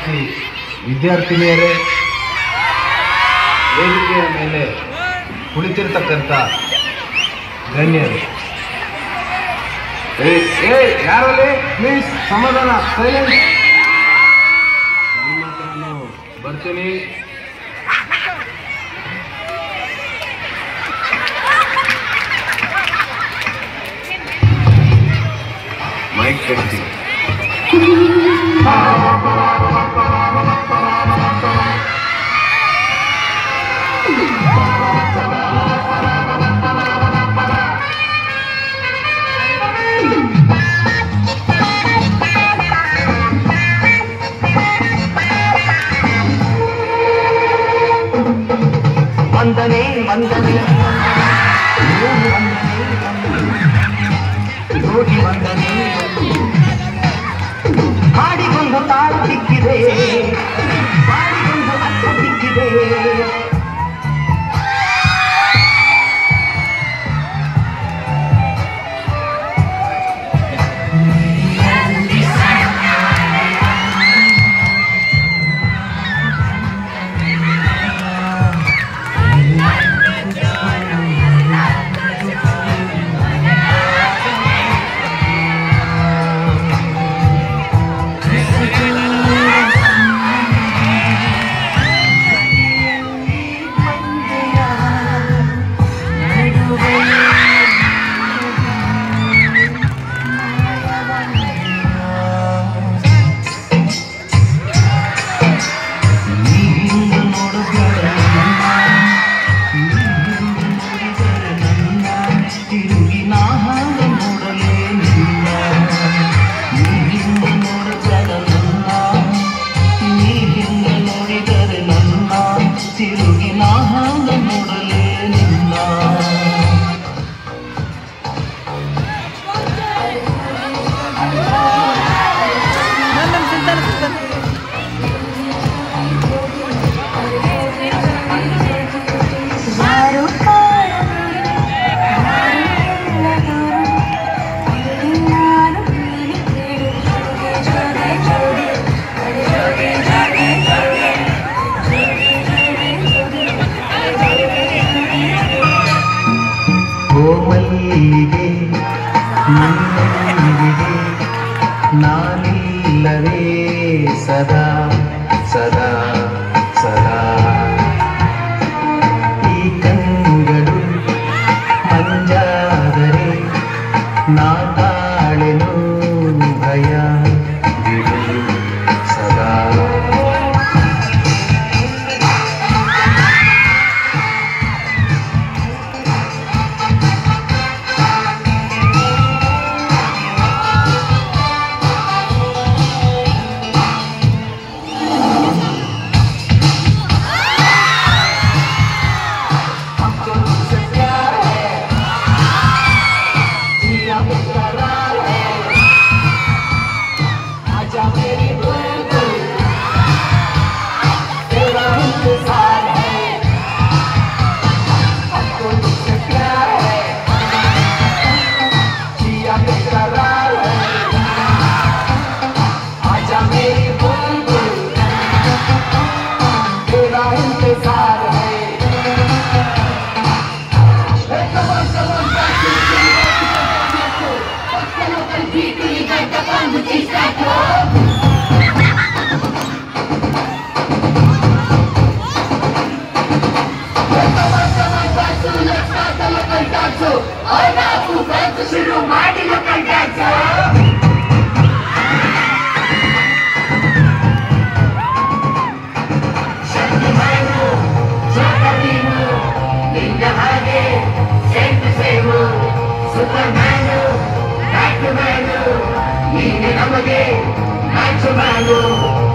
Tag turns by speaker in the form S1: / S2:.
S1: ವಿದ್ಯಾರ್ಥಿ ವಿದ್ಯಾರ್ಥಿನಿಯರೇ ವೇದಿಕೆಯ ಮೇಲೆ ಕುಳಿತಿರ್ತಕ್ಕಂಥ ಗಣ್ಯರು ಏ ಏ ಯಾರಲ್ಲಿ ಪ್ಲೀಸ್ ಸಮಾಧಾನ ಸೈಲೆಂಟ್ ನಿಮ್ಮ ಹತ್ರ ನಾನು ಬರ್ತೀನಿ ಮೈಕ್ ಕೊಡ್ತೀನಿ
S2: ವಂದನೆ ವಂದನೆ ಯೋಗಿ ವಂದನೆ ಯೋಗಿ ವಂದನೆ ಹಾಡಿಗೊಂದು ತಾಳು ಸಿಕ್ಕಿದೆ ಹಾಡಿಗೊಂದು ಅರ್ಥ ಸಿಕ್ಕಿದೆ ನೀನು ನೋಡುತ್ತಾರೆ ತಿರುಗಿ ನಾ ಹಾಗೆ ನೋಡಲೇ ನಿನ್ನ ನೀ ಹಿಂದೆ ನೋಡುತ್ತಾರೆ ನನ್ನ ನೀ ಹಿಂದೆ ನೋಡಿದರೆ ನನ್ನ ತಿರುಗಿ ನಾ ಹಾಗೆ ನೋಡಲೇ ನಿನ್ನ
S3: ಯಾರು ಕಾಣುವುದು ಯಾರು ಎಲ್ಲದರು ಇಲ್ಲಿ ನಾನು ನೀನು ಕೇಳು ಜೋಡಿ ಜೋಡಿ ಜೋಡಿ ಜೋಡಿ ಜೋಡಿ
S2: ಕೋಮಲ್ಲಿಗೆ ನಿನ್ನೊಂದಿಗೆ ನಾನಿಲ್ಲವೇ ಸದಾ ಸದಾ ಸದಾ ಈ ಕಂಗಳು ಮಂಜಾದರೆ ನಾ ತಾಳೆನು ಭಯ ಬಿಡು ಸದಾ
S4: ನಮಗೆ